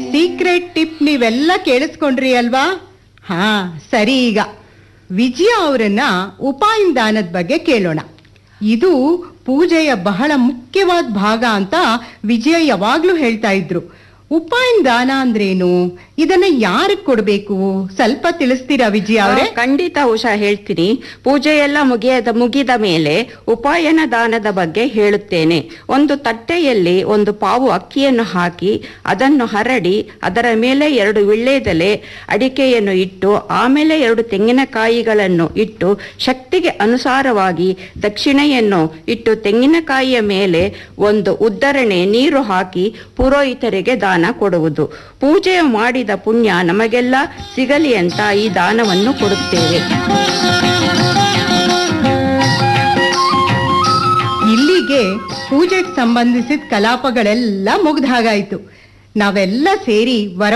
secret tip ನೀವೆಲ್ಲ ಕೇಳಿಸ್ಕೊಂಡ್ರಿ ಅಲ್ವಾ ಹಾ ಸರಿ ಈಗ ವಿಜಯ ಅವರನ್ನ ಉಪಾಯನ ದಾನದ ಬಗ್ಗೆ ಕೇಳೋಣ ಇದು ಪೂಜೆಯ ಬಹಳ ಮುಖ್ಯವಾದ ಭಾಗ ಅಂತ ವಿಜಯ ಯಾವಾಗ್ಲೂ ಹೇಳ್ತಾ ಇದ್ರು ಉಪಾಯನ ದಾನ ಅಂದ್ರೇನು ಇದನ್ನ ಯಾರಿಗೆ ಕೊಡ್ಬೇಕು ಸ್ವಲ್ಪ ತಿಳಿಸ್ತೀರಾ ವಿಜಯ ಅವರೇ ಆ, ಖಂಡಿತ ಉಷಾ ಹೇಳ್ತೀನಿ ಪೂಜೆ ಎಲ್ಲ ಮುಗಿಯದ ಮುಗಿದ ಮೇಲೆ ಉಪಾಯನ ದಾನದ ಬಗ್ಗೆ ಹೇಳುತ್ತೇನೆ ಒಂದು ತಟ್ಟೆಯಲ್ಲಿ ಒಂದು ಪಾವು ಅಕ್ಕಿಯನ್ನು ಹಾಕಿ ಅದನ್ನು ಹರಡಿ ಅದರ ಮೇಲೆ ಎರಡು ವಿಳ್ಳೆದೆಲೆ ಅಡಿಕೆಯನ್ನು ಇಟ್ಟು ಆಮೇಲೆ ಎರಡು ತೆಂಗಿನಕಾಯಿಗಳನ್ನು ಇಟ್ಟು ಶಕ್ತಿಗೆ ಅನುಸಾರವಾಗಿ ದಕ್ಷಿಣೆಯನ್ನು ಇಟ್ಟು ತೆಂಗಿನಕಾಯಿಯ ಮೇಲೆ ಒಂದು ಉದ್ದರಣೆ ನೀರು ಹಾಕಿ ಪುರೋಹಿತರಿಗೆ ದಾನ ಕೊಡುವುದು ಪೂಜೆ ಮಾಡಿದ ಪುಣ್ಯ ನಮಗೆಲ್ಲ ಸಿಗಲಿ ಅಂತ ಈ ದಾನವನ್ನು ಕೊಡುತ್ತೇವೆ ಇಲ್ಲಿಗೆ ಪೂಜೆಗೆ ಸಂಬಂಧಿಸಿದ ಕಲಾಪಗಳೆಲ್ಲ ಮುಗ್ದ ಹಾಗಾಯ್ತು ನಾವೆಲ್ಲ ಸೇರಿ ವರ